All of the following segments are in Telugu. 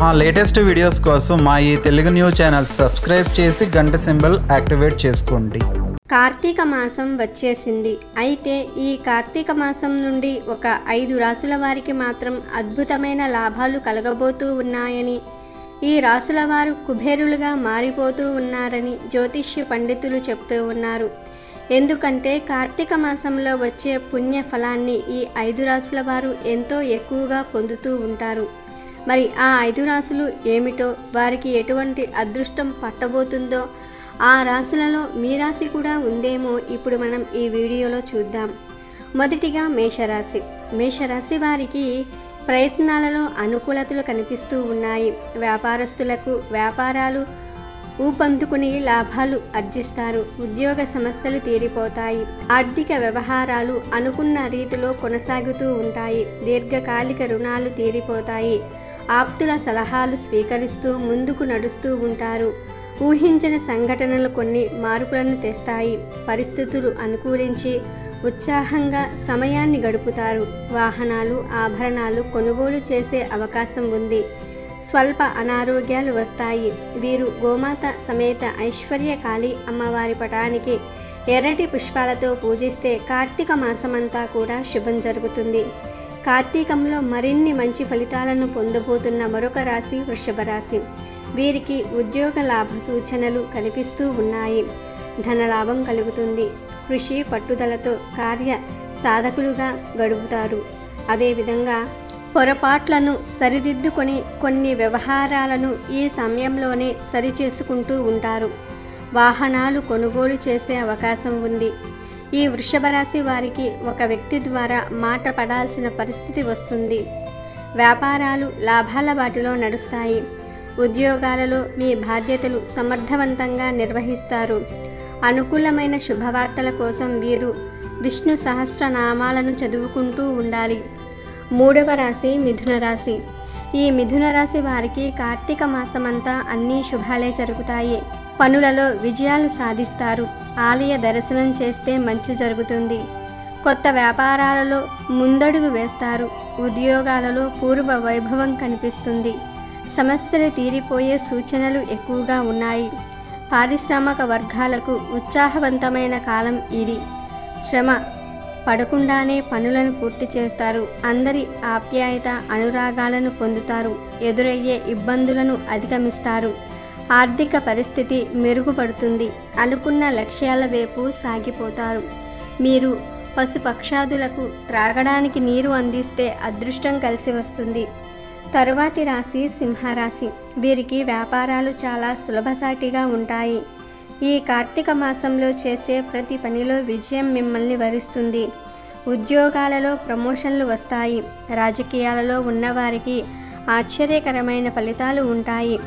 మా లేటెస్ట్ వీడియోస్ కోసం మా ఈ తెలుగు న్యూస్ ఛానల్ సబ్స్క్రైబ్ చేసి గంట సింబల్ యాక్టివేట్ చేసుకోండి కార్తీక మాసం వచ్చేసింది అయితే ఈ కార్తీక మాసం నుండి ఒక ఐదు రాసుల వారికి మాత్రం అద్భుతమైన లాభాలు కలగబోతూ ఉన్నాయని ఈ రాసుల వారు కుబేరులుగా మారిపోతూ ఉన్నారని జ్యోతిష్య పండితులు చెప్తూ ఉన్నారు ఎందుకంటే కార్తీక మాసంలో వచ్చే పుణ్య ఫలాన్ని ఈ ఐదు రాసుల వారు ఎంతో ఎక్కువగా పొందుతూ ఉంటారు మరి ఆ ఐదు రాసులు ఏమిటో వారికి ఎటువంటి అదృష్టం పట్టబోతుందో ఆ రాశులలో మీ రాశి కూడా ఉందేమో ఇప్పుడు మనం ఈ వీడియోలో చూద్దాం మొదటిగా మేషరాశి మేషరాశి వారికి ప్రయత్నాలలో అనుకూలతలు కనిపిస్తూ ఉన్నాయి వ్యాపారస్తులకు వ్యాపారాలు ఊపందుకుని లాభాలు ఆర్జిస్తారు ఉద్యోగ సమస్యలు తీరిపోతాయి ఆర్థిక వ్యవహారాలు అనుకున్న రీతిలో కొనసాగుతూ ఉంటాయి దీర్ఘకాలిక రుణాలు తీరిపోతాయి ఆప్తుల సలహాలు స్వీకరిస్తూ ముందుకు నడుస్తూ ఉంటారు ఊహించని సంఘటనలు కొన్ని మార్పులను తెస్తాయి పరిస్థితులు అనుకూలించి ఉత్సాహంగా సమయాన్ని గడుపుతారు వాహనాలు ఆభరణాలు కొనుగోలు చేసే అవకాశం ఉంది స్వల్ప అనారోగ్యాలు వస్తాయి వీరు గోమాత సమేత ఐశ్వర్యకాళి అమ్మవారి పటానికి ఎర్రటి పుష్పాలతో పూజిస్తే కార్తీక మాసమంతా కూడా శుభం జరుగుతుంది కార్తీకంలో మరిన్ని మంచి ఫలితాలను పొందబోతున్న మరొక రాశి వృషభ రాశి వీరికి ఉద్యోగ లాభ సూచనలు కనిపిస్తూ ఉన్నాయి ధనలాభం కలుగుతుంది కృషి పట్టుదలతో కార్య సాధకులుగా గడుపుతారు అదేవిధంగా పొరపాట్లను సరిదిద్దుకొని కొన్ని వ్యవహారాలను ఈ సమయంలోనే సరిచేసుకుంటూ ఉంటారు వాహనాలు కొనుగోలు చేసే అవకాశం ఉంది ఈ వృషభ రాశి వారికి ఒక వ్యక్తి ద్వారా మాట పడాల్సిన పరిస్థితి వస్తుంది వ్యాపారాలు లాభాల బాటిలో నడుస్తాయి ఉద్యోగాలలో మీ బాధ్యతలు సమర్థవంతంగా నిర్వహిస్తారు అనుకూలమైన శుభవార్తల కోసం వీరు విష్ణు సహస్రనామాలను చదువుకుంటూ ఉండాలి మూడవ రాశి మిథున రాశి ఈ మిథున రాశి వారికి కార్తీక మాసమంతా అన్ని శుభాలే జరుగుతాయి పనులలో విజయాలు సాధిస్తారు ఆలయ దర్శనం చేస్తే మంచి జరుగుతుంది కొత్త వ్యాపారాలలో ముందడుగు వేస్తారు ఉద్యోగాలలో పూర్వ వైభవం కనిపిస్తుంది సమస్యలు తీరిపోయే సూచనలు ఎక్కువగా ఉన్నాయి పారిశ్రామిక వర్గాలకు ఉత్సాహవంతమైన కాలం ఇది శ్రమ పడకుండానే పనులను పూర్తి చేస్తారు అందరి ఆప్యాయత అనురాగాలను పొందుతారు ఎదురయ్యే ఇబ్బందులను అధిగమిస్తారు ఆర్థిక పరిస్థితి మెరుగుపడుతుంది అనుకున్న లక్ష్యాల వైపు సాగిపోతారు మీరు పశుపక్షాదులకు త్రాగడానికి నీరు అందిస్తే అదృష్టం కలిసి వస్తుంది తరువాతి రాశి సింహరాశి వీరికి వ్యాపారాలు చాలా సులభసాటిగా ఉంటాయి ఈ కార్తీక మాసంలో చేసే ప్రతి పనిలో విజయం మిమ్మల్ని వరిస్తుంది ఉద్యోగాలలో ప్రమోషన్లు వస్తాయి రాజకీయాలలో ఉన్నవారికి ఆశ్చర్యకరమైన ఫలితాలు ఉంటాయి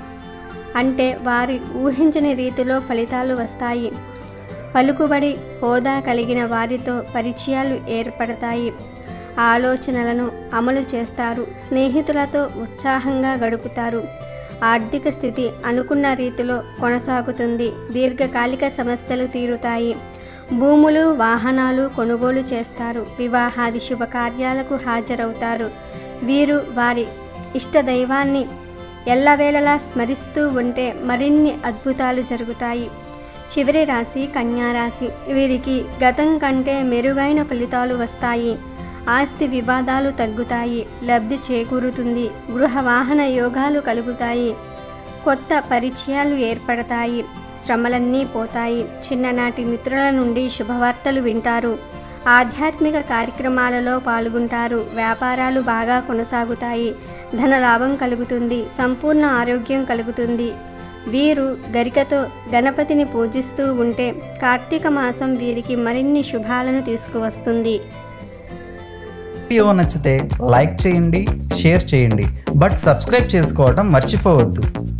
అంటే వారి ఊహించని రీతిలో ఫలితాలు వస్తాయి పలుకుబడి హోదా కలిగిన వారితో పరిచయాలు ఏర్పడతాయి ఆలోచనలను అమలు చేస్తారు స్నేహితులతో ఉత్సాహంగా గడుపుతారు ఆర్థిక స్థితి అనుకున్న రీతిలో కొనసాగుతుంది దీర్ఘకాలిక సమస్యలు తీరుతాయి భూములు వాహనాలు కొనుగోలు చేస్తారు వివాహాది శుభకార్యాలకు హాజరవుతారు వీరు వారి ఇష్టదైవాన్ని ఎల్లవేళలా స్మరిస్తూ ఉంటే మరిన్ని అద్భుతాలు జరుగుతాయి చివరి రాశి కన్యారాశి వీరికి గతం కంటే మెరుగైన ఫలితాలు వస్తాయి ఆస్తి వివాదాలు తగ్గుతాయి లబ్ధి చేకూరుతుంది గృహ వాహన యోగాలు కలుగుతాయి కొత్త పరిచయాలు ఏర్పడతాయి శ్రమలన్నీ పోతాయి చిన్ననాటి మిత్రుల నుండి శుభవార్తలు వింటారు ఆధ్యాత్మిక కార్యక్రమాలలో పాల్గొంటారు వ్యాపారాలు బాగా కొనసాగుతాయి ధనలాభం కలుగుతుంది సంపూర్ణ ఆరోగ్యం కలుగుతుంది వీరు గరికతో గణపతిని పూజిస్తూ ఉంటే కార్తీక మాసం వీరికి మరిన్ని శుభాలను తీసుకువస్తుంది వీడియో నచ్చితే లైక్ చేయండి షేర్ చేయండి బట్ సబ్స్క్రైబ్ చేసుకోవడం మర్చిపోవద్దు